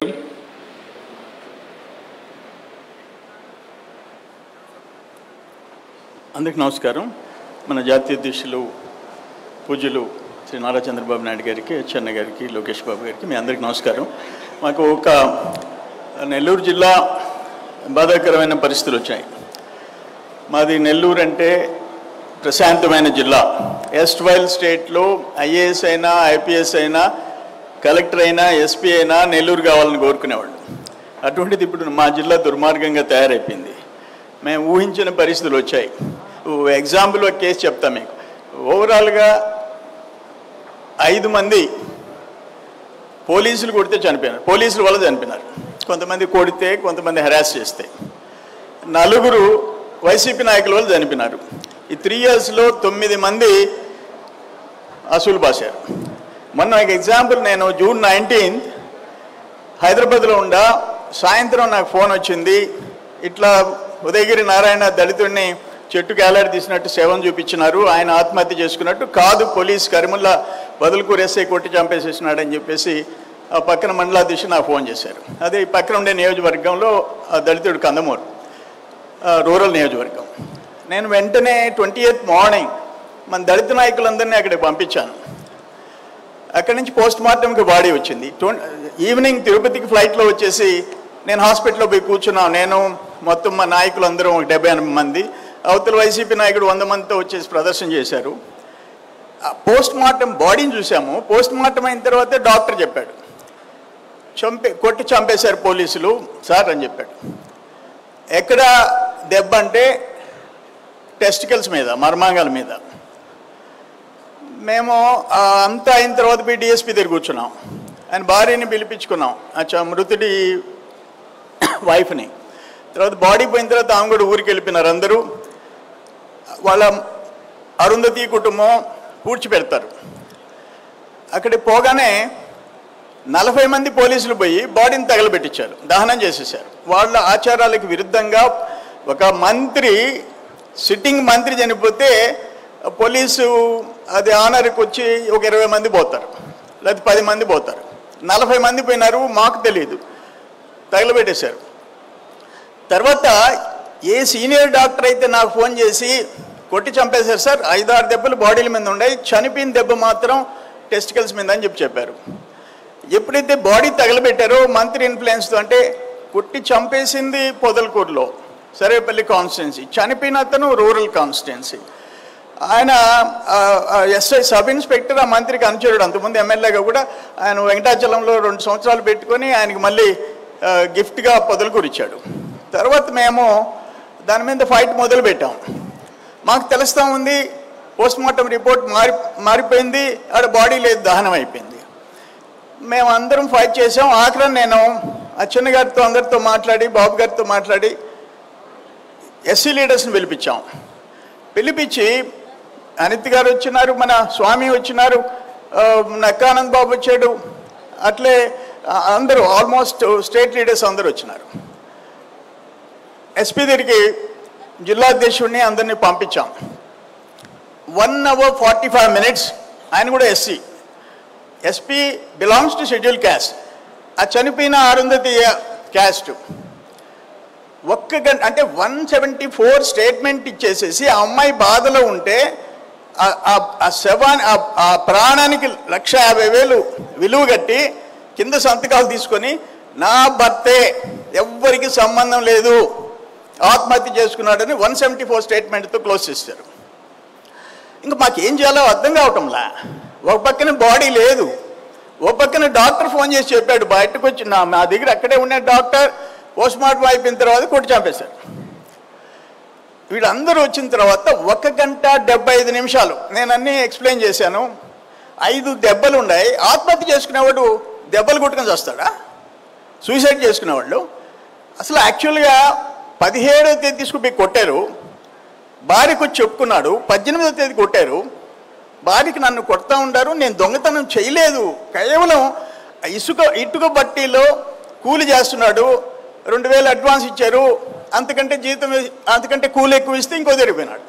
అందరికి నమస్కారం మన జాతీయ అధ్యక్షులు పూజ్యులు శ్రీ నారా చంద్రబాబు నాయుడు గారికి చెన్న గారికి లోకేష్ బాబు గారికి మీ అందరికి నమస్కారం మాకు ఒక నెల్లూరు జిల్లా బాధాకరమైన పరిస్థితులు వచ్చాయి మాది నెల్లూరు అంటే ప్రశాంతమైన జిల్లా ఎస్ట్ వైల్ స్టేట్లో ఐఏఎస్ అయినా ఐపీఎస్ అయినా కలెక్టర్ అయినా ఎస్పీ అయినా నెల్లూరు కావాలని కోరుకునేవాళ్ళు అటువంటిది ఇప్పుడు మా జిల్లా దుర్మార్గంగా తయారైపోయింది మేము ఊహించిన పరిస్థితులు వచ్చాయి ఎగ్జాంపుల్ ఒక కేసు చెప్తా మీకు ఓవరాల్గా ఐదు మంది పోలీసులు కొడితే చనిపోయినారు పోలీసుల వల్ల చనిపోయినారు కొంతమంది కొడితే కొంతమంది హెరాస్ చేస్తే నలుగురు వైసీపీ నాయకుల వల్ల చనిపోయినారు ఈ త్రీ ఇయర్స్లో తొమ్మిది మంది అసూలు బాసారు మొన్న ఒక ఎగ్జాంపుల్ నేను జూన్ నైన్టీన్త్ హైదరాబాద్లో ఉండా సాయంత్రం నాకు ఫోన్ వచ్చింది ఇట్లా ఉదయగిరి నారాయణ దళితుడిని చెట్టుకి ఏలాడి తీసినట్టు సేవను చూపించినారు ఆయన ఆత్మహత్య చేసుకున్నట్టు కాదు పోలీస్ కరిముల్లా బదులుకూరు ఎస్ఐ కొట్టి చంపేసేసినాడని చెప్పేసి ఆ పక్కన మండలాధీశు నాకు ఫోన్ చేశారు అదే ఈ పక్కన ఉండే నియోజకవర్గంలో ఆ దళితుడు కందమూరు ఆ, రూరల్ నియోజకవర్గం నేను వెంటనే ట్వంటీ ఎయిత్ మార్నింగ్ మన దళిత నాయకులందరినీ అక్కడికి పంపించాను అక్కడి నుంచి పోస్ట్ మార్టంకి బాడీ వచ్చింది ట్వం- ఈవినింగ్ తిరుపతికి ఫ్లైట్లో వచ్చేసి నేను హాస్పిటల్లో పోయి కూర్చున్నాను నేను మొత్తం మా నాయకులు అందరం ఒక డెబ్బై ఎనభై మంది అవతల వైసీపీ నాయకుడు వంద మందితో వచ్చేసి ప్రదర్శన చేశారు పోస్ట్ మార్టం బాడీని చూసాము పోస్ట్ మార్టం అయిన తర్వాతే డాక్టర్ చెప్పాడు చంపే కొట్టి చంపేశారు పోలీసులు సార్ అని చెప్పాడు ఎక్కడ దెబ్బ అంటే టెస్టికల్స్ మీద మర్మాంగాల మీద మేము ఆ, అంతా అయిన తర్వాత పోయి డిఎస్పీ దగ్గర కూర్చున్నాం ఆయన భార్యని పిలిపించుకున్నాం అచ్చా మృతుడి వైఫ్ని తర్వాత బాడీ పోయిన తర్వాత ఆమె కూడా ఊరికి వెళ్ళిపోయినారు అందరూ వాళ్ళ అరుంధతి కుటుంబం పూడ్చిపెడతారు అక్కడికి పోగానే నలభై మంది పోలీసులు పోయి బాడీని తగలబెట్టించారు దహనం చేసేసారు వాళ్ళ ఆచారాలకు విరుద్ధంగా ఒక మంత్రి సిట్టింగ్ మంత్రి చనిపోతే పోలీసు అది ఆనర్కి వచ్చి ఒక ఇరవై మంది పోతారు లేదా పది మంది పోతారు నలభై మంది పోయినారు మాకు తెలియదు తగలబెట్టేశారు తర్వాత ఏ సీనియర్ డాక్టర్ అయితే నాకు ఫోన్ చేసి కొట్టి చంపేశారు సార్ ఐదు ఆరు దెబ్బలు బాడీల మీద ఉన్నాయి చనిపోయిన దెబ్బ మాత్రం టెస్టికల్స్ మీద అని చెప్పి చెప్పారు ఎప్పుడైతే బాడీ తగలబెట్టారో మంత్రి ఇన్ఫ్లుయెన్స్తో అంటే కొట్టి చంపేసింది పొదలకూరులో సరేపల్లి కాన్స్టిట్యున్సీ చనిపోయిన అతను రూరల్ కాన్స్టిట్యున్సీ ఆయన ఎస్ఐ సబ్ ఇన్స్పెక్టర్ ఆ మంత్రికి అనుచరుడు అంతకుముందు ఎమ్మెల్యేగా కూడా ఆయన వెంకటాచలంలో రెండు సంవత్సరాలు పెట్టుకొని ఆయనకి మళ్ళీ ఆ, గిఫ్ట్గా పొదలకూరు ఇచ్చాడు తర్వాత మేము దాని మీద ఫైట్ మొదలు పెట్టాం మాకు తెలుస్తూ ఉంది పోస్ట్ మార్టం రిపోర్ట్ మారి మారిపోయింది ఆడ బాడీ లేదు దహనం అయిపోయింది మేము అందరం ఫైట్ చేసాం ఆఖరి నేను అచ్చెన్న గారితో అందరితో మాట్లాడి బాబు గారితో మాట్లాడి ఎస్సీ లీడర్స్ని పిలిపించాం పిలిపించి అనిత్ గారు వచ్చినారు మన స్వామి వచ్చినారు ఆ, నక్కానంద్ బాబు వచ్చాడు అట్లే ఆ, అందరూ ఆల్మోస్ట్ స్టేట్ లీడర్స్ అందరూ వచ్చినారు ఎస్పీ దగ్గరికి జిల్లా అధ్యక్షుడిని అందరినీ పంపించాం one hour forty five minutes ఆయన కూడా SC SP belongs to schedule caste ఆ చనిపోయిన అరుంధతి క్యాస్ట్ ఒక్క గంట అంటే వన్ సెవెంటీ ఫోర్ స్టేట్మెంట్ ఇచ్చేసేసి ఆ అమ్మాయి బాధలో ఉంటే ఆ- ఆ- ఆ శవాన్ని ఆ- ఆ ప్రాణానికి లక్ష యాభై వేలు విలువ కట్టి కింద సంతకాలు తీసుకొని నా భర్తే ఎవ్వరికి సంబంధం లేదు ఆత్మహత్య చేసుకున్నాడని వన్ సెవెంటీ ఫోర్ స్టేట్మెంట్తో క్లోజ్ చేశారు ఇంకా మాకు ఏం చేయాలో అర్థం కావటంలా ఒక పక్కన బాడీ లేదు ఓ పక్కన డాక్టర్ ఫోన్ చేసి చెప్పాడు బయటకు వచ్చి నా మా దగ్గర అక్కడే ఉన్న డాక్టర్ పోస్ట్ మార్టం అయిపోయిన తర్వాత కొట్టి చంపేశారు వీళ్ళందరూ వచ్చిన తర్వాత ఒక గంట డెబ్బై ఐదు నిమిషాలు నేను అన్నీ ఎక్స్ప్లెయిన్ చేశాను ఐదు దెబ్బలు ఉన్నాయి ఆత్మహత్య చేసుకునేవాడు దెబ్బలు కొట్టుకొని వస్తాడా సూసైడ్ చేసుకునేవాళ్ళు అసలు యాక్చువల్గా పదిహేడవ తేదీ తీసుకుపోయి కొట్టారు భార్యకు వచ్చి చెప్పుకున్నాడు పద్దెనిమిదవ తేదీ కొట్టారు భార్యకి నన్ను కొడతా ఉంటారు నేను దొంగతనం చేయలేదు కేవలం ఇసుక ఇటుక బట్టీలో కూలి చేస్తున్నాడు రెండు వేలు అడ్వాన్స్ ఇచ్చారు అంతకంటే జీతం అంతకంటే కూలి ఎక్కువ ఇస్తే ఇంకో జరిగిపోయినాడు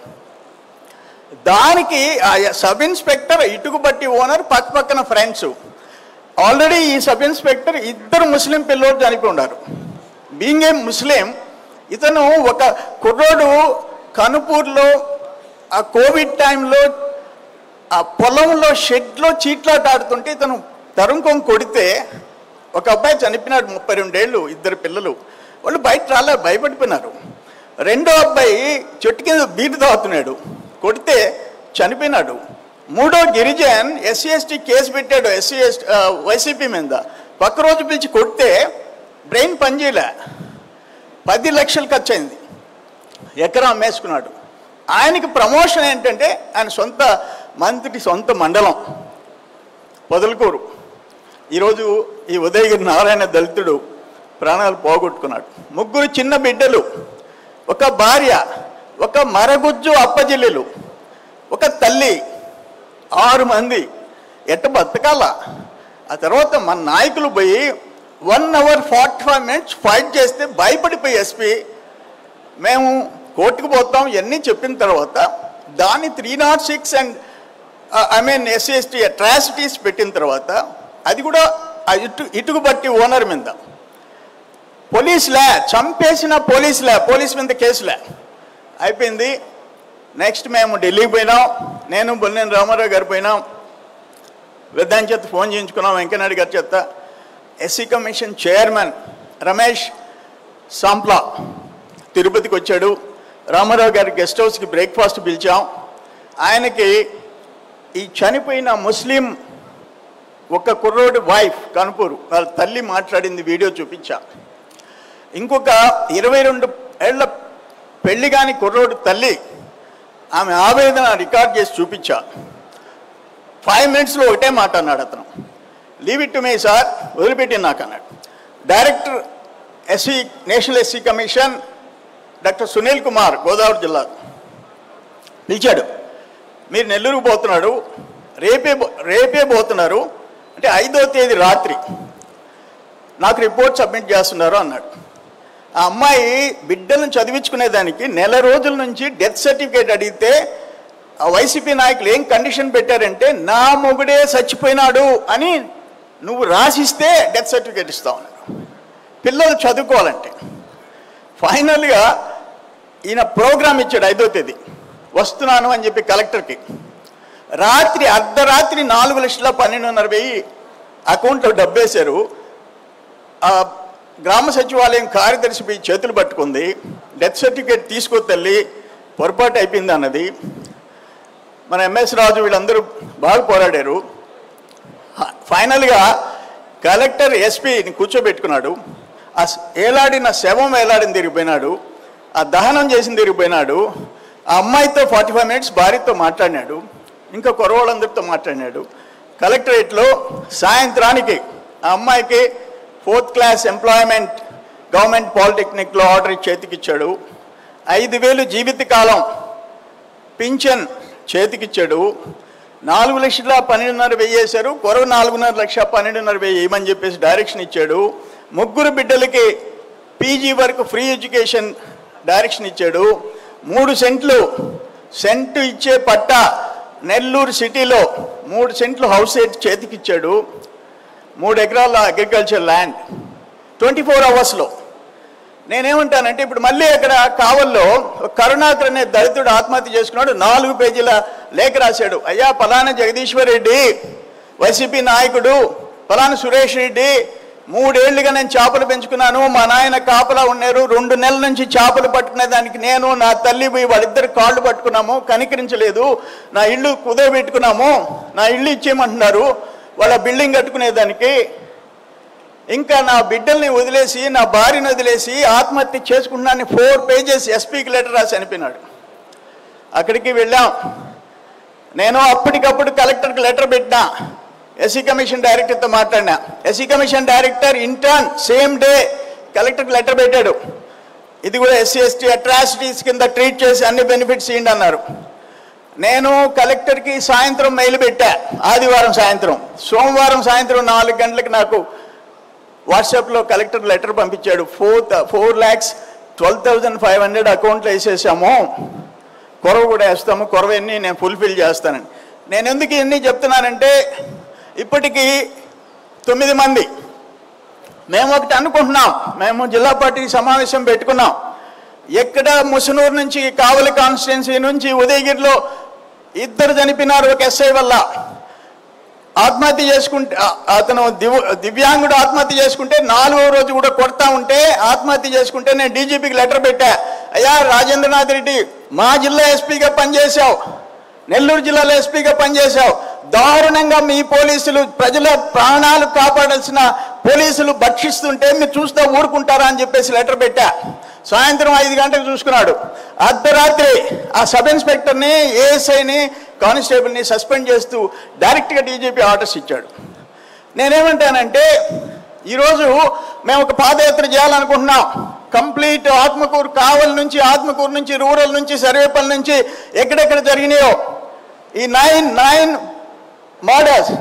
దానికి ఆ సబ్ ఇన్స్పెక్టర్ ఇటుకు బట్టి ఓనర్ పక్క పక్కన ఫ్రెండ్స్ ఆల్రెడీ ఈ సబ్ ఇన్స్పెక్టర్ ఇద్దరు ముస్లిం పిల్లోడు చనిపోయి ఉన్నారు బీయింగ్ ఏ ముస్లిం ఇతను ఒక కుర్రోడు కనుపూర్లో ఆ కోవిడ్ టైంలో ఆ పొలంలో షెడ్లో చీట్లాట ఆడుతుంటే ఇతను తరుంకొని కొడితే ఒక అబ్బాయి చనిపోయినాడు ముప్పై రెండేళ్ళు ఇద్దరు పిల్లలు వాళ్ళు బయట రాలే భయపడిపోయినారు రెండో అబ్బాయి చెట్టు కింద బీరు తాగుతున్నాడు కొడితే చనిపోయినాడు మూడో గిరిజన్ ఎస్సీ ఎస్టీ కేసు పెట్టాడు ఎస్సీ ఎస్టీ వైసీపీ మీద పక్క రోజు పిలిచి కొడితే బ్రెయిన్ పనిచేయలే పది లక్షలు ఖర్చు అయింది ఎకరం అమ్మేసుకున్నాడు ఆయనకి ప్రమోషన్ ఏంటంటే ఆయన సొంత మంత్రి సొంత మండలం పొదలకూరు ఈరోజు ఈ ఉదయగిరి నారాయణ దళితుడు ప్రాణాలు పోగొట్టుకున్నాడు ముగ్గురు చిన్న బిడ్డలు ఒక భార్య ఒక మరగుజ్జు అప్పజిల్లులు ఒక తల్లి ఆరు మంది ఎట్ట బతకాల ఆ తర్వాత మన నాయకులు పోయి one hour forty five minutes fight చేస్తే భయపడిపోయి ఎస్పీ మేము కోర్టుకు పోతాం ఇవన్నీ చెప్పిన తర్వాత దాన్ని three nought six and I mean SC ST atrocities పెట్టిన తర్వాత అది కూడా ఆ ఇటు ఇటుకు బట్టి ఓనర్ మీద పోలీసులే చంపేసిన పోలీసులే పోలీస్ మీద కేసులే అయిపోయింది నెక్స్ట్ మేము ఢిల్లీకి పోయినాం నేను బొల్లేని రామారావు గారు పోయినాం విధాన్ చేత ఫోన్ చేయించుకున్నాం వెంకయ్యనాయుడు గారి చేత SC commission chairman Ramesh Sampla తిరుపతికి వచ్చాడు రామారావు గారి గెస్ట్ హౌస్కి బ్రేక్ఫాస్ట్ పిలిచాం ఆయనకి ఈ చనిపోయిన ముస్లిం ఒక కుర్రోడి వైఫ్ కనుపూరు వాళ్ళ తల్లి మాట్లాడింది వీడియో చూపించా ఇంకొక ఇరవై రెండు ఏళ్ల పెళ్లి కాని కుర్రోడు తల్లి ఆమె ఆవేదన రికార్డ్ చేసి చూపించా ఫైవ్ మినిట్స్లో ఒకటే మాట అన్నాడు అతను leave it to me sir వదిలిపెట్టి నాకు అన్నాడు director SC national SC commission doctor Sunil Kumar Godavari జిల్లా పిలిచాడు మీరు నెల్లూరుకు పోతున్నాడు రేపే పో- రేపే పోతున్నారు అంటే ఐదో తేదీ రాత్రి నాకు రిపోర్ట్ సబ్మిట్ చేస్తున్నారు అన్నాడు ఆ అమ్మాయి బిడ్డలను చదివించుకునేదానికి నెల రోజుల నుంచి డెత్ సర్టిఫికేట్ అడిగితే ఆ వైసీపీ నాయకులు ఏం కండిషన్ పెట్టారంటే నా మొగుడే చచ్చిపోయినాడు అని నువ్వు రాసిస్తే డెత్ సర్టిఫికేట్ ఇస్తావు అన్నాడు పిల్లలు చదువుకోవాలంటే ఫైనల్గా ఈయన ప్రోగ్రామ్ ఇచ్చాడు ఐదో తేదీ వస్తున్నాను అని చెప్పి కలెక్టర్కి రాత్రి అర్ధరాత్రి నాలుగు లక్షల పన్నెండున్నర వెయ్యి అకౌంట్లో డబ్బేశారు ఆ గ్రామ సచివాలయం కార్యదర్శి పోయి చేతులు పట్టుకుంది డెత్ సర్టిఫికేట్ తీసుకో తల్లి పొరపాటు అయిపోయింది అన్నది మన ఎంఎస్ రాజు వీళ్ళందరూ బాగా పోరాడారు ఫైనల్గా కలెక్టర్ ఎస్పీని కూర్చోబెట్టుకున్నాడు ఆ స- ఏలాడిన శవం ఏలాడిన తిరిగిపోయినాడు ఆ దహనం చేసిన తిరిగిపోయినాడు ఆ అమ్మాయితో ఫార్టీ ఫైవ్ మినిట్స్ భార్యతో మాట్లాడినాడు ఇంకా కురవాళ్ళందరితో మాట్లాడినాడు కలెక్టరేట్లో సాయంత్రానికి ఆ అమ్మాయికి ఫోర్త్ క్లాస్ ఎంప్లాయ్మెంట్ గవర్నమెంట్ పాలిటెక్నిక్లో ఆర్డర్ చేతికిచ్చాడు ఐదు వేలు జీవితకాలం పింఛన్ చేతికిచ్చాడు నాలుగు లక్షల పన్నెండున్నర వెయ్యి వేశారు కొరవ నాలుగున్నర లక్ష పన్నెండున్నర వెయ్యి వేయమని చెప్పేసి డైరెక్షన్ ఇచ్చాడు ముగ్గురు బిడ్డలకి పీజీ వరకు ఫ్రీ ఎడ్యుకేషన్ డైరెక్షన్ ఇచ్చాడు మూడు సెంట్లు సెంటు ఇచ్చే పట్ట నెల్లూరు సిటీలో మూడు సెంట్లు హౌస్ రేట్ చేతికిచ్చాడు మూడు ఎకరాల అగ్రికల్చర్ ల్యాండ్ ట్వంటీ ఫోర్ అవర్స్లో నేనేమంటానంటే ఇప్పుడు మళ్ళీ అక్కడ కావల్లో ఒక కరుణాకర్ అనే దళితుడు ఆత్మహత్య చేసుకున్నాడు నాలుగు పేజీల లేఖ రాశాడు అయ్యా పలానా జగదీశ్వర్ రెడ్డి వైసీపీ నాయకుడు పలానా సురేష్ రెడ్డి మూడేళ్లుగా నేను చేపలు పెంచుకున్నాను మా నాయన కాపలా ఉన్నారు రెండు నెలల నుంచి చేపలు పట్టుకునే దానికి నేను నా తల్లి పోయి వాళ్ళిద్దరు కాళ్ళు పట్టుకున్నాము కనికరించలేదు నా ఇల్లు కుదరబెట్టుకున్నాము నా ఇల్లు ఇచ్చేయమంటున్నారు వాళ్ళ బిల్డింగ్ కట్టుకునేదానికి ఇంకా నా బిడ్డల్ని వదిలేసి నా భార్యను వదిలేసి ఆత్మహత్య చేసుకుంటున్నాను ఫోర్ పేజెస్ ఎస్పీకి లెటర్ రాసి అనిపినాడు అక్కడికి వెళ్ళాం నేను అప్పటికప్పుడు కలెక్టర్కి లెటర్ పెట్టినా ఎస్సీ కమిషన్ డైరెక్టర్తో మాట్లాడినా SC commission director intern same day కలెక్టర్కి లెటర్ పెట్టాడు ఇది కూడా ఎస్సీ ఎస్టీ అట్రాసిటీస్ కింద ట్రీట్ చేసి అన్ని బెనిఫిట్స్ ఇవ్వండి అన్నారు నేను కలెక్టర్కి సాయంత్రం మెయిల్ పెట్టా ఆదివారం సాయంత్రం సోమవారం సాయంత్రం నాలుగు గంటలకు నాకు వాట్సాప్లో కలెక్టర్ లెటర్ పంపించాడు four four lakhs twelve thousand five hundred అకౌంట్లో వేసేసాము కొరవ కూడా వేస్తాము కొరవ ఎన్ని నేను ఫుల్ఫిల్ చేస్తానని నేను ఎందుకు ఇవన్నీ చెప్తున్నానంటే ఇప్పటికీ తొమ్మిది మంది మేము ఒకటి అనుకుంటున్నాం మేము జిల్లా పార్టీ సమావేశం పెట్టుకున్నాం ఎక్కడ ముసునూరు నుంచి కావలి కాన్స్టిట్యున్సీ నుంచి ఉదయగిరిలో ఇద్దరు చనిపోయినారు ఒక ఎస్ఐ వల్ల ఆత్మహత్య చేసుకుంటే ఆ- అతను దివ్ దివ్యాంగుడు ఆత్మహత్య చేసుకుంటే నాలుగో రోజు కూడా కొడతా ఉంటే ఆత్మహత్య చేసుకుంటే నేను డీజీపీకి లెటర్ పెట్టా అయ్యా రాజేంద్రనాథ్ రెడ్డి మా జిల్లా ఎస్పీగా పనిచేశావు నెల్లూరు జిల్లాలో ఎస్పీగా పనిచేశావు దారుణంగా మీ పోలీసులు ప్రజల ప్రాణాలు కాపాడాల్సిన పోలీసులు భక్షిస్తుంటే మీరు చూస్తూ ఊరుకుంటారా అని చెప్పేసి లెటర్ పెట్టా సాయంత్రం ఐదు గంటలకు చూసుకున్నాడు అర్ధరాత్రి ఆ సబ్ ఇన్స్పెక్టర్ని ఏఎస్ఐని కానిస్టేబుల్ని సస్పెండ్ చేస్తూ డైరెక్ట్గా డీజీపీ ఆర్డర్స్ ఇచ్చాడు నేనేమంటానంటే ఈరోజు మేము ఒక పాదయాత్ర చేయాలనుకుంటున్నాం కంప్లీట్ ఆత్మకూరు కావలి నుంచి ఆత్మకూరు నుంచి రూరల్ నుంచి సర్వేపల్లి నుంచి ఎక్కడెక్కడ జరిగినాయో ఈ నైన్ నైన్ మర్డర్స్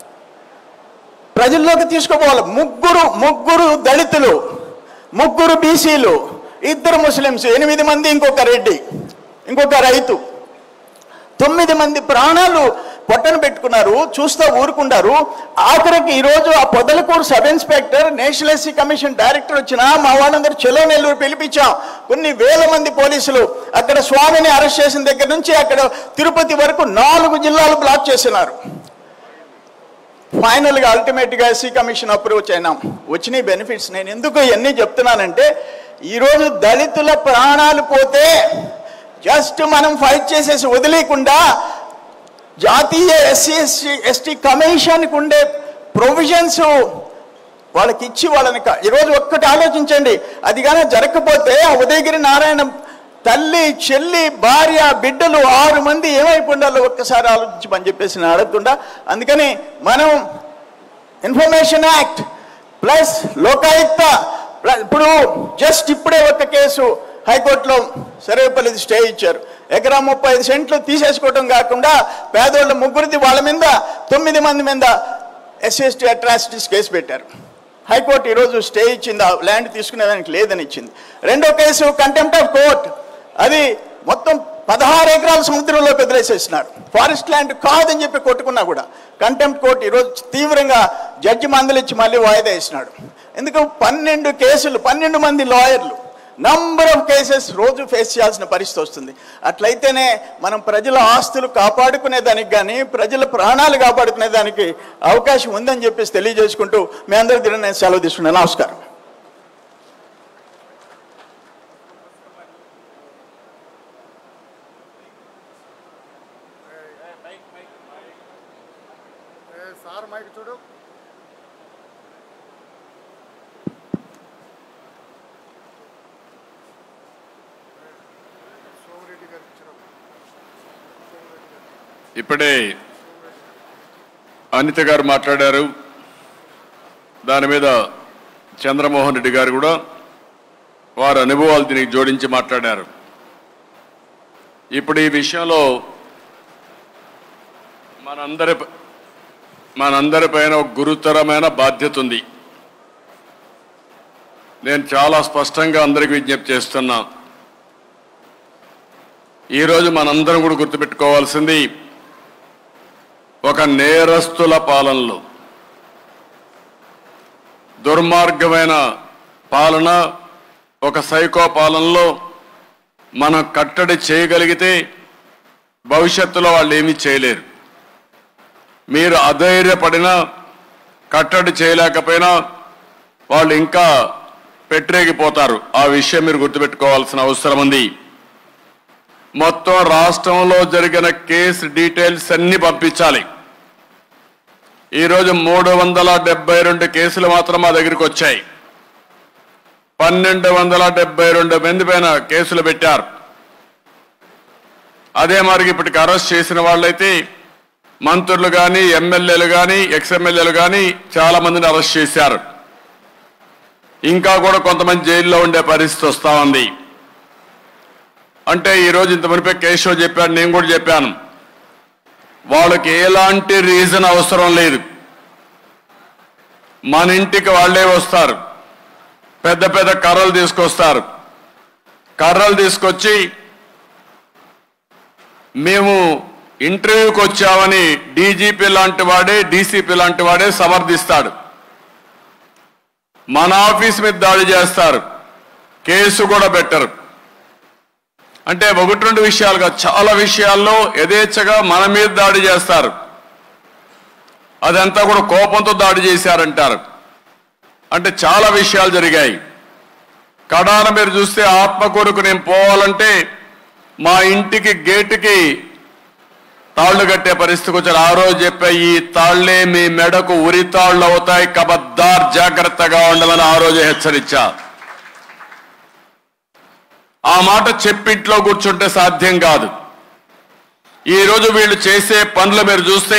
ప్రజల్లోకి తీసుకుపోవాలి ముగ్గురు ముగ్గురు దళితులు ముగ్గురు బీసీలు ఇద్దరు ముస్లిమ్స్ ఎనిమిది మంది ఇంకొక రెడ్డి ఇంకొక రైతు తొమ్మిది మంది ప్రాణాలు పొట్టను పెట్టుకున్నారు చూస్తూ ఊరుకున్నారు ఆఖరికి ఈరోజు ఆ Podalakuru sub inspector national SC commission director వచ్చిన మా వాళ్ళందరూ చెలో నెల్లూరు పిలిపించాం కొన్ని వేల మంది పోలీసులు అక్కడ స్వామిని అరెస్ట్ చేసిన దగ్గర నుంచి అక్కడ తిరుపతి వరకు నాలుగు జిల్లాలు బ్లాక్ చేసినారు ఫైనల్గా అల్టిమేట్గా ఎస్సీ కమిషన్ అప్రోచ్ అయినాం వచ్చినాయి బెనిఫిట్స్ నేను ఎందుకు ఇవన్నీ చెప్తున్నానంటే ఈరోజు దళితుల ప్రాణాలు పోతే జస్ట్ మనం ఫైట్ చేసేసి వదిలేకుండా జాతీయ ఎస్సీ ఎస్టీ ఎస్టీ కమిషన్కి ఉండే ప్రొవిజన్స్ వాళ్ళకి ఇచ్చి వాళ్ళని క- ఈరోజు ఒక్కటి ఆలోచించండి అది కానీ జరగకపోతే ఆ ఉదయగిరి నారాయణ తల్లి చెల్లి భార్య బిడ్డలు ఆరు మంది ఏమైపోయిండాలో ఒక్కసారి ఆలోచించమని చెప్పేసి నేను అడుగుతుండా అందుకని మనం information act plus Lokayukta plus ఇప్పుడు జస్ట్ ఇప్పుడే ఒక కేసు హైకోర్టులో సర్వేపల్లిది స్టే ఇచ్చారు ఎకరా ముప్పై ఐదు సెంట్లు తీసేసుకోవడం కాకుండా పేదోళ్ళ ముగ్గురిది వాళ్ళ మీద తొమ్మిది మంది మీద ఎస్సీ అట్రాసిటీస్ కేసు పెట్టారు హైకోర్టు ఈరోజు స్టే ఇచ్చింది ఆ ల్యాండ్ తీసుకునేదానికి లేదని ఇచ్చింది రెండో కేసు కంటెంప్ట్ ఆఫ్ కోర్ట్ అది మొత్తం పదహారు ఎకరాల సముద్రంలో బెదిరేసేసినారు ఫారెస్ట్ ల్యాండ్ కాదని చెప్పి కొట్టుకున్నా కూడా కంటెంప్ట్ కోర్టు ఈరోజు తీవ్రంగా జడ్జి మందలిచ్చి మళ్ళీ వాయిదా వేసినాడు ఎందుకు పన్నెండు కేసులు పన్నెండు మంది లాయర్లు నంబర్ ఆఫ్ కేసెస్ రోజు ఫేస్ చేయాల్సిన పరిస్థితి వస్తుంది అట్లయితేనే మనం ప్రజల ఆస్తులు కాపాడుకునే దానికి కానీ ప్రజల ప్రాణాలు కాపాడుకునే దానికి అవకాశం ఉందని చెప్పేసి తెలియజేసుకుంటూ మీ అందరి దగ్గర నేను సెలవు తీసుకున్నాను నమస్కారం ఏ సార్ మైక్ చూడు సోమిరెడ్డి గారికి ఇచ్చినాం సోమిరెడ్డి గారు ఇప్పుడే అనిత గారు మాట్లాడారు దాని మీద చంద్రమోహన్ రెడ్డి గారు కూడా వారి అనుభవాలు దీనికి జోడించి మాట్లాడారు ఇప్పుడు ఈ విషయంలో మనందరి మనందరిపైన ఒక గురుతరమైన బాధ్యత ఉంది నేను చాలా స్పష్టంగా అందరికి విజ్ఞప్తి చేస్తున్నా ఈరోజు మనందరం కూడా గుర్తుపెట్టుకోవాల్సింది ఒక నేరస్తుల పాలనలో దుర్మార్గమైన పాలన ఒక సైకో పాలనలో మనం కట్టడి చేయగలిగితే భవిష్యత్తులో వాళ్ళు ఏమీ చేయలేరు మీరు అధైర్యపడినా కట్టడి చేయలేకపోయినా వాళ్ళు ఇంకా పెట్టరేగిపోతారు ఆ విషయం మీరు గుర్తుపెట్టుకోవాల్సిన అవసరం ఉంది మొత్తం రాష్ట్రంలో జరిగిన కేసు డీటెయిల్స్ అన్ని పంపించాలి ఈరోజు మూడు వందల డెబ్బై రెండు కేసులు మాత్రం మా దగ్గరికి వచ్చాయి పన్నెండు వందల డెబ్బై రెండు మంది పైన కేసులు పెట్టారు అదే మరి ఇప్పటికి అరెస్ట్ చేసిన వాళ్ళైతే మంత్రులు కానీ ఎమ్మెల్యేలు కానీ ఎక్స్ఎమ్మెల్యేలు కానీ చాలా మందిని అరెస్ట్ చేశారు ఇంకా కూడా కొంతమంది జైల్లో ఉండే పరిస్థితి వస్తా ఉంది అంటే ఈరోజు ఇంత మునిపే కేశవ్ చెప్పాడు నేను కూడా చెప్పాను వాళ్ళకి ఎలాంటి రీజన్ అవసరం లేదు మన ఇంటికి వాళ్ళే వస్తారు పెద్ద పెద్ద కర్రలు తీసుకొస్తారు కర్రలు తీసుకొచ్చి మేము ఇంటర్వ్యూకి వచ్చామని డీజీపీ లాంటి వాడే డీసీపీ లాంటి వాడే సమర్థిస్తాడు మన ఆఫీస్ మీద దాడి చేస్తారు కేసు కూడా పెట్టరు అంటే ఒకటి రెండు విషయాలుగా చాలా విషయాల్లో యథేచ్ఛగా మన మీద దాడి చేస్తారు అదంతా కూడా కోపంతో దాడి చేశారంటారు అంటే చాలా విషయాలు జరిగాయి కడాన మీరు చూస్తే ఆత్మ కొరకు నేను పోవాలంటే మా ఇంటికి గేటుకి తాళ్లు కట్టే పరిస్థితికి వచ్చారు ఆ రోజు చెప్పే ఈ తాళ్లే మీ మెడకు ఉరి తాళ్లు అవుతాయి కబద్దార్ జాగ్రత్తగా ఉండమని ఆ రోజు హెచ్చరించా ఆ మాట చెప్పింట్లో కూర్చుంటే సాధ్యం కాదు ఈ రోజు వీళ్ళు చేసే పనులు మీరు చూస్తే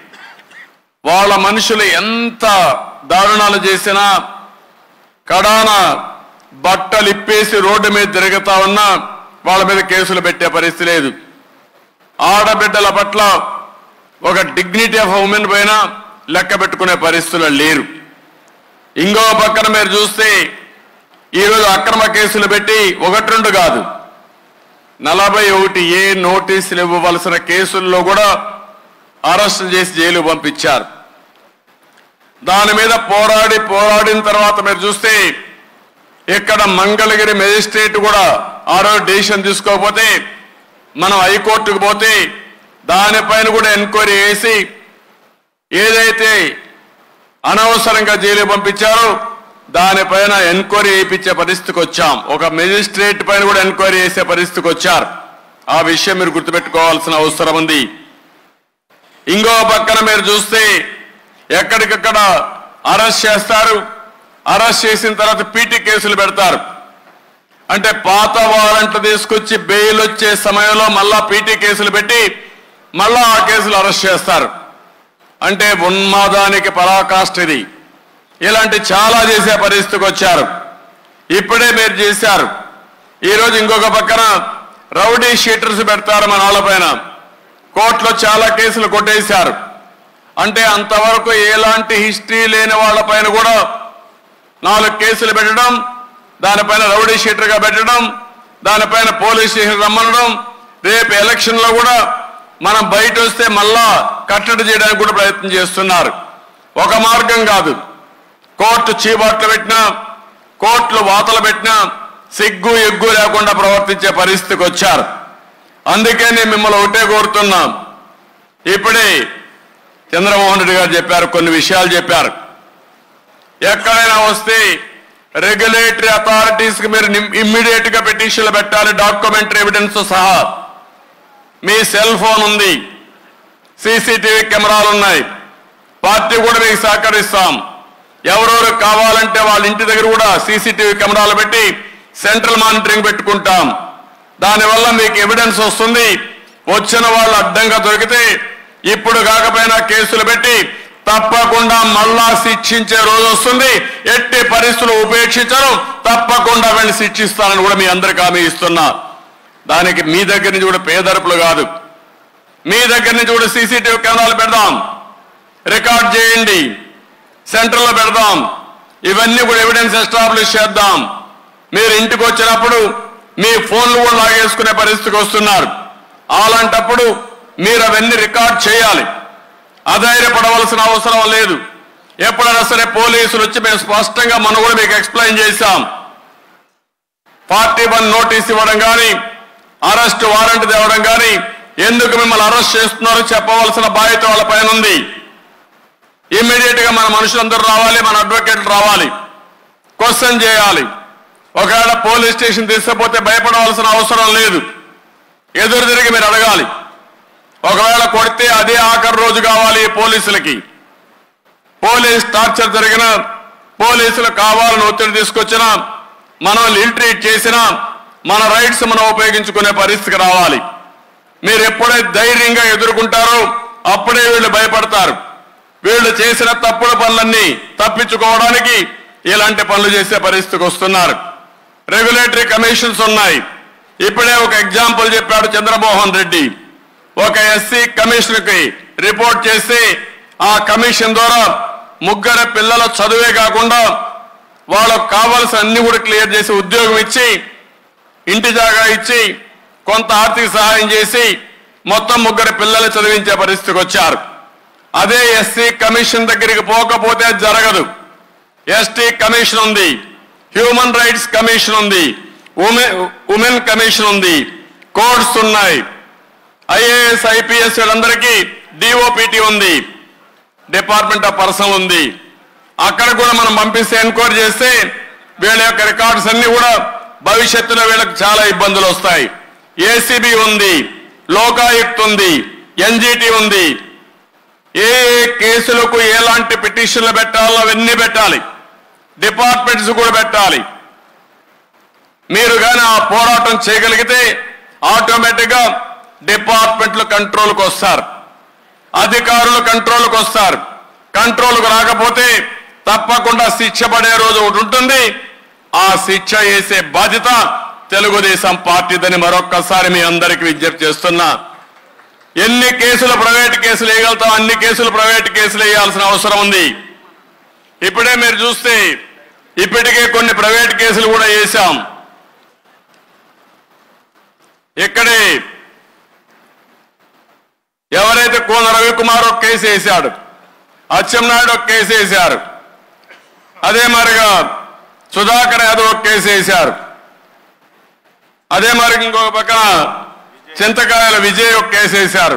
వాళ్ళ మనుషులు ఎంత దారుణాలు చేసినా కడాన బట్టలు ఇప్పేసి రోడ్డు మీద తిరుగుతా ఉన్నా వాళ్ళ మీద కేసులు పెట్టే పరిస్థితి లేదు ఆడబిడ్డల పట్ల ఒక డిగ్నిటీ ఆఫ్ ఉమెన్ పైన లెక్క పెట్టుకునే పరిస్థితులు లేరు ఇంకో పక్కన మీరు చూస్తే ఈరోజు అక్రమ కేసులు పెట్టి ఒకటి రెండు కాదు నలభై ఒకటి ఏ నోటీసులు ఇవ్వవలసిన కేసుల్లో కూడా అరెస్ట్ చేసి జైలు పంపించారు దాని మీద పోరాడి పోరాడిన తర్వాత మీరు చూస్తే ఇక్కడ మంగళగిరి మెజిస్ట్రేట్ కూడా ఆ రోజు డెసిషన్ తీసుకోకపోతే మనం హైకోర్టుకు పోతే దానిపైన కూడా ఎంక్వైరీ చేసి ఏదైతే అనవసరంగా జైలు పంపించారో దానిపైన ఎంక్వైరీ చేయించే పరిస్థితికి వచ్చాం ఒక మెజిస్ట్రేట్ పైన కూడా ఎంక్వైరీ చేసే పరిస్థితికి వచ్చారు ఆ విషయం మీరు గుర్తుపెట్టుకోవాల్సిన అవసరం ఉంది ఇంకో పక్కన మీరు చూస్తే ఎక్కడికక్కడ అరెస్ట్ చేస్తారు అరెస్ట్ చేసిన తర్వాత పీటీ కేసులు పెడతారు అంటే పాత వారెంట్లు తీసుకొచ్చి బెయిల్ వచ్చే సమయంలో మళ్ళా పీటీ కేసులు పెట్టి మళ్ళా ఆ కేసులు అరెస్ట్ చేస్తారు అంటే ఉన్మాదానికి పరాకాష్ఠ ఇది ఇలాంటి చాలా చేసే పరిస్థితికి వచ్చారు ఇప్పుడే మీరు చేశారు ఈరోజు ఇంకొక పక్కన రౌడీ షీటర్స్ పెడతారు మన వాళ్ళపైన కోర్టులో చాలా కేసులు కొట్టేశారు అంటే అంతవరకు ఎలాంటి హిస్టరీ లేని వాళ్ళపైన కూడా నాలుగు కేసులు పెట్టడం దానిపైన రౌడీ షీటర్గా పెట్టడం దానిపైన పోలీస్ స్టేషన్ రమ్మనడం రేపు ఎలక్షన్ లో కూడా మనం బయట వస్తే మళ్ళా కట్టడి చేయడానికి కూడా ప్రయత్నం చేస్తున్నారు ఒక మార్గం కాదు కోర్టు చీబాట్లు పెట్టినా కోర్టులు వాతలు పెట్టినా సిగ్గు ఎగ్గు లేకుండా ప్రవర్తించే పరిస్థితికి వచ్చారు అందుకే నేను మిమ్మల్ని ఒకటే కోరుతున్నాం ఇప్పుడే చంద్రమోహన్ రెడ్డి గారు చెప్పారు కొన్ని విషయాలు చెప్పారు ఎక్కడైనా వస్తే రెగ్యులేటరీ అథారిటీస్ కి మీరు ఇమ్మీడియట్ గా పిటిషన్లు పెట్టాలి డాక్యుమెంటరీ ఎవిడెన్స్ సహా మీ సెల్ ఫోన్ ఉంది సీసీటీవీ కెమెరాలు ఉన్నాయి పార్టీ కూడా మీకు సహకరిస్తాం ఎవరెవరు కావాలంటే వాళ్ళ ఇంటి దగ్గర కూడా సీసీటీవీ కెమెరాలు పెట్టి సెంట్రల్ మానిటరింగ్ పెట్టుకుంటాం దానివల్ల మీకు ఎవిడెన్స్ వస్తుంది వచ్చిన వాళ్ళు అడ్డంగా దొరికితే ఇప్పుడు కాకపోయినా కేసులు పెట్టి తప్పకుండా మళ్ళా శిక్షించే రోజు వస్తుంది ఎట్టి పరిస్థితులు ఉపేక్షించరు తప్పకుండా వెళ్ళి శిక్షిస్తానని కూడా మీ అందరికి హామీ ఇస్తున్నా దానికి మీ దగ్గర నుంచి కూడా పేదరుపులు కాదు మీ దగ్గర నుంచి కూడా సీసీటీవీ కెమెరాలు పెడదాం రికార్డ్ చేయండి సెంటర్లో పెడదాం ఇవన్నీ కూడా ఎవిడెన్స్ ఎస్టాబ్లిష్ చేద్దాం మీరు ఇంటికి వచ్చినప్పుడు మీ ఫోన్లు కూడా లాగేసుకునే పరిస్థితికి వస్తున్నారు అలాంటప్పుడు మీరు అవన్నీ రికార్డ్ చేయాలి అధైర్యపడవలసిన అవసరం లేదు ఎప్పుడైనా సరే పోలీసులు వచ్చి మేము స్పష్టంగా మనం కూడా మీకు ఎక్స్ప్లెయిన్ చేశాం పార్టీ వన్ నోటీస్ ఇవ్వడం కానీ అరెస్ట్ వారెంట్ తేవడం కానీ ఎందుకు మిమ్మల్ని అరెస్ట్ చేస్తున్నారో చెప్పవలసిన బాధ్యత వాళ్ళ పైన ఉంది ఇమ్మీడియట్ గా మన మనుషులందరూ రావాలి మన అడ్వకేట్లు రావాలి క్వశ్చన్ చేయాలి ఒకవేళ పోలీస్ స్టేషన్ తీసుకుపోతే భయపడవలసిన అవసరం లేదు ఎదురు తిరిగి మీరు అడగాలి ఒకవేళ కొడితే అదే ఆఖరి రోజు కావాలి ఈ పోలీసులకి పోలీస్ టార్చర్ జరిగిన పోలీసులు కావాలని ఒత్తిడి తీసుకొచ్చినా మనం ఇల్ ట్రీట్ చేసినా మన రైట్స్ మనం ఉపయోగించుకునే పరిస్థితికి రావాలి మీరు ఎప్పుడైతే ధైర్యంగా ఎదుర్కొంటారో అప్పుడే వీళ్ళు భయపడతారు వీళ్ళు చేసిన తప్పుడు పనులన్నీ తప్పించుకోవడానికి ఇలాంటి పనులు చేసే పరిస్థితికి వస్తున్నారు రెగ్యులేటరీ కమిషన్స్ ఉన్నాయి ఇప్పుడే ఒక ఎగ్జాంపుల్ చెప్పాడు చంద్రమోహన్ రెడ్డి ఒక ఎస్సీ కమిషన్ కి రిపోర్ట్ చేసి ఆ కమిషన్ ద్వారా ముగ్గురు పిల్లల చదువే కాకుండా వాళ్ళకు కావాల్సిన అన్ని కూడా క్లియర్ చేసి ఉద్యోగం ఇచ్చి ఇంటి జాగా ఇచ్చి కొంత ఆర్థిక సహాయం చేసి మొత్తం ముగ్గురు పిల్లలు చదివించే పరిస్థితికి వచ్చారు అదే ఎస్సీ కమిషన్ దగ్గరికి పోకపోతే అది జరగదు ఎస్టీ కమిషన్ ఉంది హ్యూమన్ రైట్స్ కమిషన్ ఉంది ఉమెన్ ఉమెన్ కమిషన్ ఉంది కోడ్స్ ఉన్నాయి ఐఏఎస్ ఐపీఎస్ వీళ్ళందరికీ డిఓపిటి ఉంది డిపార్ట్మెంట్ ఆఫ్ పర్సనల్ ఉంది అక్కడ కూడా మనం పంపిస్తే ఎన్క్వైరీ చేస్తే వీళ్ళ యొక్క రికార్డ్స్ అన్ని కూడా భవిష్యత్తులో వీళ్ళకి చాలా ఇబ్బందులు వస్తాయి ఏసీబీ ఉంది లోకాయుక్త ఉంది ఎన్జిటి ఉంది ఏ ఏ కేసులకు ఎలాంటి పిటిషన్లు పెట్టాలో అవన్నీ పెట్టాలి డిపార్ట్మెంట్స్ కూడా పెట్టాలి మీరు కానీ ఆ పోరాటం చేయగలిగితే ఆటోమేటిక్ గా డిపార్ట్మెంట్లు కంట్రోల్కి వస్తారు అధికారులు కంట్రోల్కి వస్తారు కంట్రోల్కి రాకపోతే తప్పకుండా శిక్ష పడే రోజు ఒకటి ఉంటుంది ఆ శిక్ష వేసే బాధ్యత తెలుగుదేశం పార్టీదని మరొక్కసారి మీ అందరికీ విజ్ఞప్తి చేస్తున్నా ఎన్ని కేసులు ప్రైవేట్ కేసులు వేయగలుగుతాం అన్ని కేసులు ప్రైవేట్ కేసులు వేయాల్సిన అవసరం ఉంది ఇప్పుడే మీరు చూస్తే ఇప్పటికే కొన్ని ప్రైవేట్ కేసులు కూడా వేశాం ఇక్కడే ఎవరైతే కోన రవికుమార్ ఒక కేసు వేశాడు అచ్చెన్నాయుడు ఒక కేసు వేశారు అదే మరిగా సుధాకర్ యాదవ్ ఒక కేసు వేశారు అదే మరి ఇంకొక పక్కన చింతకాయల విజయ్ ఒక కేసు వేశారు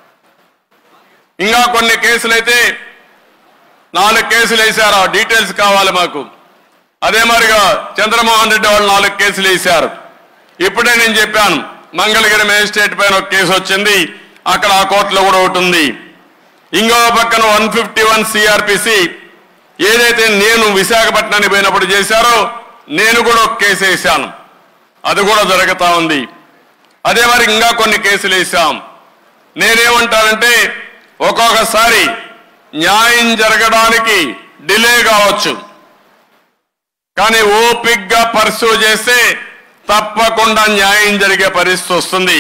ఇంకా కొన్ని కేసులైతే నాలుగు కేసులు వేశారు ఆ డీటెయిల్స్ కావాలి మాకు అదే మరిగా చంద్రమోహన్ రెడ్డి వాళ్ళు నాలుగు కేసులు వేశారు ఇప్పుడే నేను చెప్పాను మంగళగిరి మేజిస్ట్రేట్ పైన ఒక కేసు వచ్చింది అక్కడ ఆ కోర్టులో కూడా ఒకటి ఉంది ఇంకో పక్కన వన్ ఫిఫ్టీ వన్ సిఆర్పిసి ఏదైతే నేను విశాఖపట్నానికి పోయినప్పుడు చేశారో నేను కూడా ఒక కేసు వేశాను అది కూడా జరుగుతా ఉంది అదే మరి ఇంకా కొన్ని కేసులు వేసాం నేనేమంటానంటే ఒక్కొక్కసారి న్యాయం జరగడానికి డిలే కావచ్చు కానీ ఓపిగ్గా పర్సూ చేస్తే తప్పకుండా న్యాయం జరిగే పరిస్థితి వస్తుంది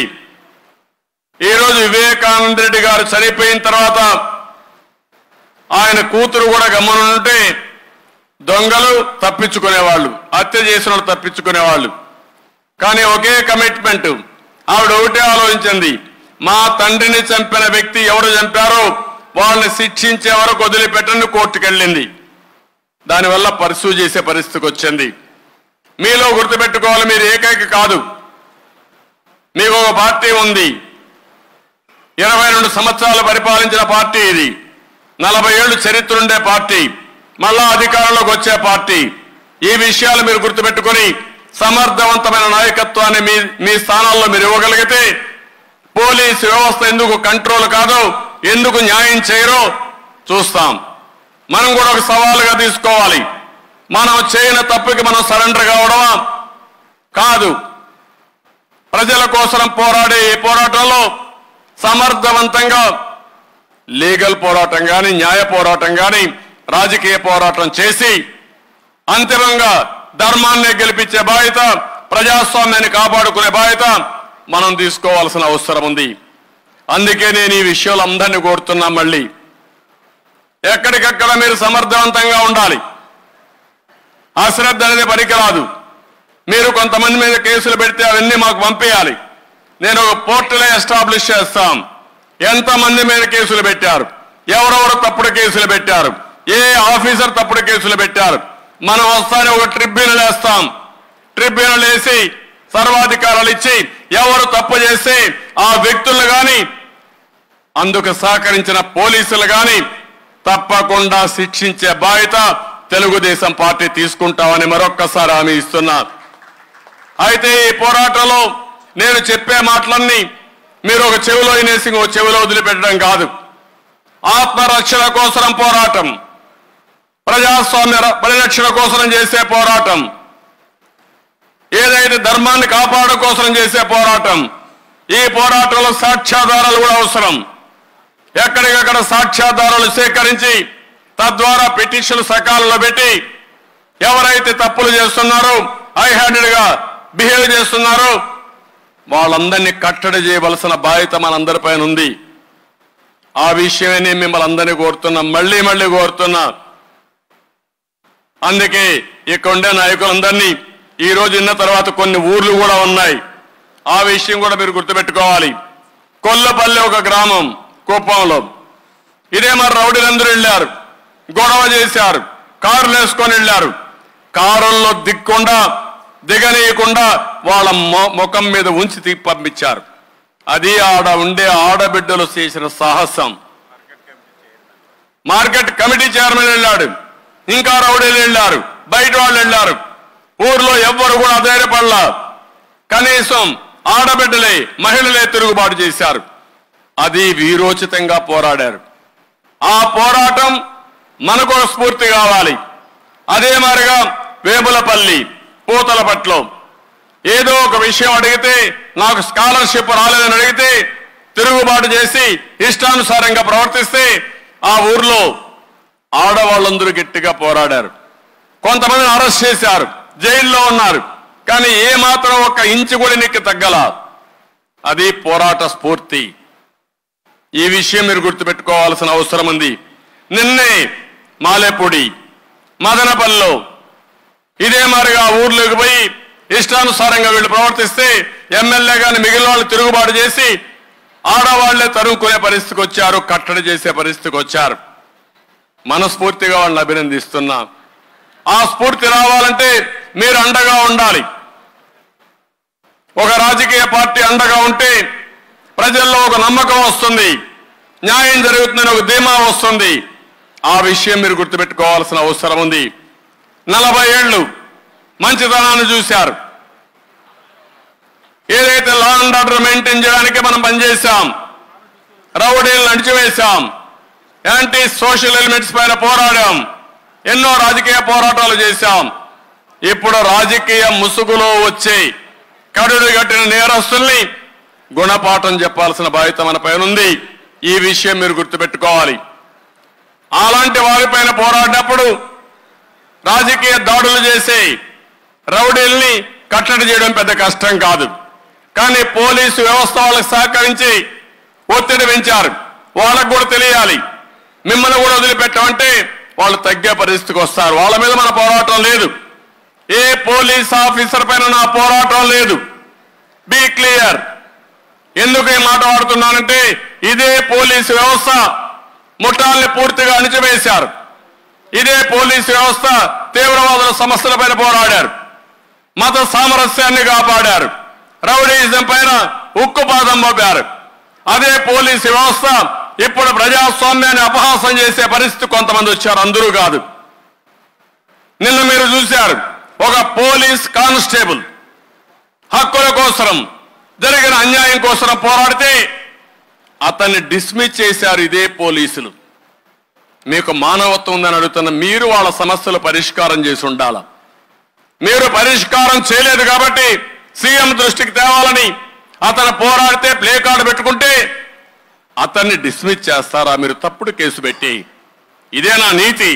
ఈరోజు వివేకానంద రెడ్డి గారు చనిపోయిన తర్వాత ఆయన కూతురు కూడా గమనుంటే దొంగలు తప్పించుకునేవాళ్ళు హత్య చేసిన వాళ్ళు తప్పించుకునేవాళ్ళు కానీ ఒకే కమిట్మెంట్ ఆవిడ ఒకటే ఆలోచించింది మా తండ్రిని చంపిన వ్యక్తి ఎవరు చంపారో వాళ్ళని శిక్షించే వరకు వదిలిపెట్టని కోర్టుకెళ్ళింది దానివల్ల పర్సూ చేసే పరిస్థితికి వచ్చింది మీలో గుర్తుపెట్టుకోవాలి మీరు ఏకైక కాదు మీకు ఒక పార్టీ ఉంది ఇరవై రెండు సంవత్సరాలు పరిపాలించిన పార్టీ ఇది నలభై ఏళ్ళు చరిత్ర ఉండే పార్టీ మళ్ళా అధికారంలోకి వచ్చే పార్టీ ఈ విషయాలు మీరు గుర్తుపెట్టుకొని సమర్థవంతమైన నాయకత్వాన్ని మీ మీ స్థానాల్లో మీరు ఇవ్వగలిగితే పోలీస్ వ్యవస్థ ఎందుకు కంట్రోల్ కాదో ఎందుకు న్యాయం చేయరో చూస్తాం మనం కూడా ఒక సవాలుగా తీసుకోవాలి మనం చేయని తప్పుకి మనం సరెండర్ కావడమా కాదు ప్రజల కోసం పోరాడే ఈ పోరాటంలో సమర్థవంతంగా లీగల్ పోరాటం కానీ న్యాయ పోరాటం కానీ రాజకీయ పోరాటం చేసి అంతిమంగా ధర్మాన్ని గెలిపించే బాధ్యత ప్రజాస్వామ్యాన్ని కాపాడుకునే బాధ్యత మనం తీసుకోవాల్సిన అవసరం ఉంది అందుకే నేను ఈ విషయంలో అందరినీ కోరుతున్నా మళ్ళీ ఎక్కడికక్కడ మీరు సమర్థవంతంగా ఉండాలి అశ్రద్ధ అనేది పనికిరాదు మీరు కొంతమంది మీద కేసులు పెడితే అవన్నీ మాకు పంపేయాలి నేను ఒక పోర్టలే ఎస్టాబ్లిష్ చేస్తాం ఎంతమంది మీద కేసులు పెట్టారు ఎవరెవరు తప్పుడు కేసులు పెట్టారు ఏ ఆఫీసర్ తప్పుడు కేసులు పెట్టారు మనం వస్తానే ఒక ట్రిబ్యునల్ వేస్తాం ట్రిబ్యునల్ వేసి సర్వాధికారాలు ఇచ్చి ఎవరు తప్పు చేస్తే ఆ వ్యక్తులు కానీ అందుకు సహకరించిన పోలీసులు కానీ తప్పకుండా శిక్షించే బాధ్యత తెలుగుదేశం పార్టీ తీసుకుంటామని మరొక్కసారి హామీ ఇస్తున్నారు అయితే ఈ పోరాటంలో నేను చెప్పే మాటలన్నీ మీరు ఒక చెవిలో వినేసి ఇంకో చెవిలో వదిలిపెట్టడం కాదు ఆత్మరక్షణ కోసం పోరాటం ప్రజాస్వామ్య ర- పరిరక్షణ కోసం చేసే పోరాటం ఏదైతే ధర్మాన్ని కాపాడడం కోసం చేసే పోరాటం ఈ పోరాటంలో సాక్ష్యాధారాలు కూడా అవసరం ఎక్కడికక్కడ సాక్ష్యాధారాలు సేకరించి తద్వారా పిటిషన్ సకాలంలో పెట్టి ఎవరైతే తప్పులు చేస్తున్నారో హై హ్యాండెడ్ గా బిహేవ్ చేస్తున్నారో వాళ్ళందరినీ కట్టడి చేయవలసిన బాధ్యత మనందరిపైన ఉంది ఆ విషయమే నేను మిమ్మల్ని అందరినీ కోరుతున్నా మళ్ళీ మళ్ళీ కోరుతున్నా అందుకే ఇక్కడ ఉండే నాయకులందరినీ ఈ రోజు ఇన్న తర్వాత కొన్ని ఊర్లు కూడా ఉన్నాయి ఆ విషయం కూడా మీరు గుర్తుపెట్టుకోవాలి కొల్లపల్లి ఒక గ్రామం కుప్పంలో ఇదే మరి రౌడీలందరూ వెళ్ళారు గొడవ చేశారు కారులు వేసుకొని వెళ్ళారు కారుల్లో దిక్కుండా దిగనీయకుండా వాళ్ళ మొ- ముఖం మీద ఉంచి తీ పంపించారు అది ఆడ ఉండే ఆడబిడ్డలు చేసిన సాహసం మార్కెట్ కమిటీ చైర్మన్ వెళ్ళాడు ఇంకా రౌడీలు వెళ్ళారు బయట వాళ్ళు వెళ్ళారు ఊర్లో ఎవ్వరు కూడా ధైర్యపడలా కనీసం ఆడబిడ్డలే మహిళలే తిరుగుబాటు చేశారు అది వీరోచితంగా పోరాడారు ఆ పోరాటం మనకు ఒక స్ఫూర్తి కావాలి అదే మారిగా వేములపల్లి పూతలపట్లో ఏదో ఒక విషయం అడిగితే నాకు స్కాలర్షిప్ రాలేదని అడిగితే తిరుగుబాటు చేసి ఇష్టానుసారంగా ప్రవర్తిస్తే ఆ ఊర్లో ఆడవాళ్ళందరూ గట్టిగా పోరాడారు కొంతమందిని అరెస్ట్ చేశారు జైల్లో ఉన్నారు కానీ ఏ మాత్రం ఒక ఇంచు కూడా నీకు తగ్గల అది పోరాట స్ఫూర్తి ఈ విషయం మీరు గుర్తుపెట్టుకోవాల్సిన అవసరం ఉంది నిన్నే మాలేపూడి మదనపల్లిలో ఇదే మారిగా ఊర్లోకి పోయి ఇష్టానుసారంగా వీళ్ళు ప్రవర్తిస్తే ఎమ్మెల్యే గాని మిగిలిన వాళ్ళు తిరుగుబాటు చేసి ఆడవాళ్లే తరుముకునే పరిస్థితికి వచ్చారు కట్టడి చేసే పరిస్థితికి వచ్చారు మనస్ఫూర్తిగా వాళ్ళని అభినందిస్తున్నా ఆ స్ఫూర్తి రావాలంటే మీరు అండగా ఉండాలి ఒక రాజకీయ పార్టీ అండగా ఉంటే ప్రజల్లో ఒక నమ్మకం వస్తుంది న్యాయం జరుగుతుందని ఒక ధీమా వస్తుంది ఆ విషయం మీరు గుర్తుపెట్టుకోవాల్సిన అవసరం ఉంది నలభై ఏళ్ళు మంచితనాన్ని చూశారు ఏదైతే లా అండ్ ఆర్డర్ మెయింటైన్ చేయడానికి మనం పనిచేశాం రౌడీలను అణిచివేశాం యాంటీ సోషల్ ఎలిమెంట్స్ పైన పోరాడాం ఎన్నో రాజకీయ పోరాటాలు చేశాం ఇప్పుడు రాజకీయ ముసుగులో వచ్చే కడుడు కట్టిన నేరస్తుల్ని గుణపాఠం చెప్పాల్సిన బాధ్యత మన పైన ఉంది ఈ విషయం మీరు గుర్తుపెట్టుకోవాలి అలాంటి వారిపైన పోరాడినప్పుడు రాజకీయ దాడులు చేసే రౌడీల్ని కట్టడి చేయడం పెద్ద కష్టం కాదు కానీ పోలీసు వ్యవస్థ వాళ్ళకి సహకరించి ఒత్తిడి పెంచారు వాళ్ళకు కూడా తెలియాలి మిమ్మల్ని కూడా వదిలిపెట్టమంటే వాళ్ళు తగ్గే పరిస్థితికి వస్తారు వాళ్ళ మీద మన పోరాటం లేదు ఏ పోలీస్ ఆఫీసర్ పైన నా పోరాటం లేదు బీ క్లియర్ ఎందుకు ఈ మాట వాడుతున్నానంటే ఇదే పోలీసు వ్యవస్థ ముఠాల్ని పూర్తిగా అణిచివేశారు ఇదే పోలీసు వ్యవస్థ తీవ్రవాదుల సమస్యలపైన పోరాడారు మత సామరస్యాన్ని కాపాడారు రౌడీయిజం పైన ఉక్కుపాదం మోపారు అదే పోలీసు వ్యవస్థ ఇప్పుడు ప్రజాస్వామ్యాన్ని అపహాసం చేసే పరిస్థితి కొంతమంది వచ్చారు అందరూ కాదు నిన్న మీరు చూశారు ఒక పోలీస్ కానిస్టేబుల్ హక్కుల కోసం జరిగిన అన్యాయం కోసం పోరాడితే అతన్ని డిస్మిస్ చేశారు ఇదే పోలీసులు మీకు మానవత్వం ఉందని అడుగుతున్న మీరు వాళ్ళ సమస్యలు పరిష్కారం చేసి ఉండాల మీరు పరిష్కారం చేయలేదు కాబట్టి సీఎం దృష్టికి తేవాలని అతను పోరాడితే ప్లే కార్డు పెట్టుకుంటే అతన్ని డిస్మిస్ చేస్తారా మీరు తప్పుడు కేసు పెట్టి ఇదేనా నీతి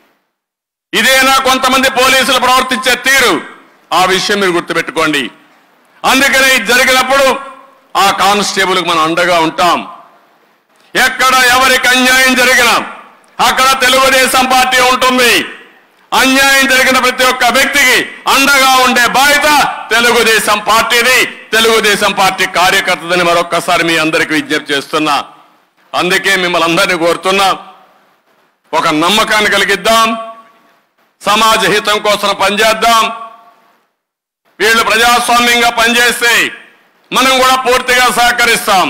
ఇదేనా కొంతమంది పోలీసులు ప్రవర్తించే తీరు ఆ విషయం మీరు గుర్తుపెట్టుకోండి అందుకనే ఇది జరిగినప్పుడు ఆ కానిస్టేబుల్కి మనం అండగా ఉంటాం ఎక్కడ ఎవరికి అన్యాయం జరిగినా అక్కడ తెలుగుదేశం పార్టీ ఉంటుంది అన్యాయం జరిగిన ప్రతి ఒక్క వ్యక్తికి అండగా ఉండే బాధ్యత తెలుగుదేశం పార్టీది తెలుగుదేశం పార్టీ కార్యకర్తదని మరొక్కసారి మీ అందరికీ విజ్ఞప్తి చేస్తున్నా అందుకే మిమ్మల్ని అందరినీ కోరుతున్నా ఒక నమ్మకాన్ని కలిగిద్దాం సమాజ హితం కోసం పనిచేద్దాం వీళ్ళు ప్రజాస్వామ్యంగా పనిచేస్తే మనం కూడా పూర్తిగా సహకరిస్తాం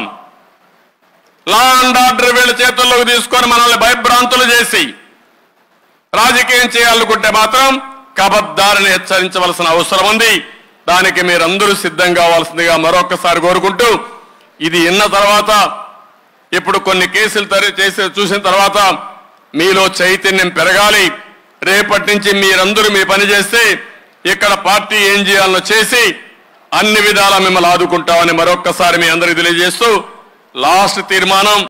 లా అండ్ ఆర్డర్ వీళ్ళ చేతుల్లోకి తీసుకొని మనల్ని భయభ్రాంతులు చేసి రాజకీయం చేయాలనుకుంటే మాత్రం కబద్దారిని హెచ్చరించవలసిన అవసరం ఉంది దానికి మీరందరూ సిద్ధం కావాల్సిందిగా మరొకసారి కోరుకుంటూ ఇది విన్న తర్వాత ఇప్పుడు కొన్ని కేసులు తరి- చేసి చూసిన తర్వాత మీలో చైతన్యం పెరగాలి రేపటి నుంచి మీరందరూ మీ పని చేస్తే ఇక్కడ పార్టీ ఏం చేయాలనో చేసి అన్ని విధాలా మిమ్మల్ని ఆదుకుంటామని మరొక్కసారి మీ అందరికి తెలియజేస్తూ లాస్ట్ తీర్మానం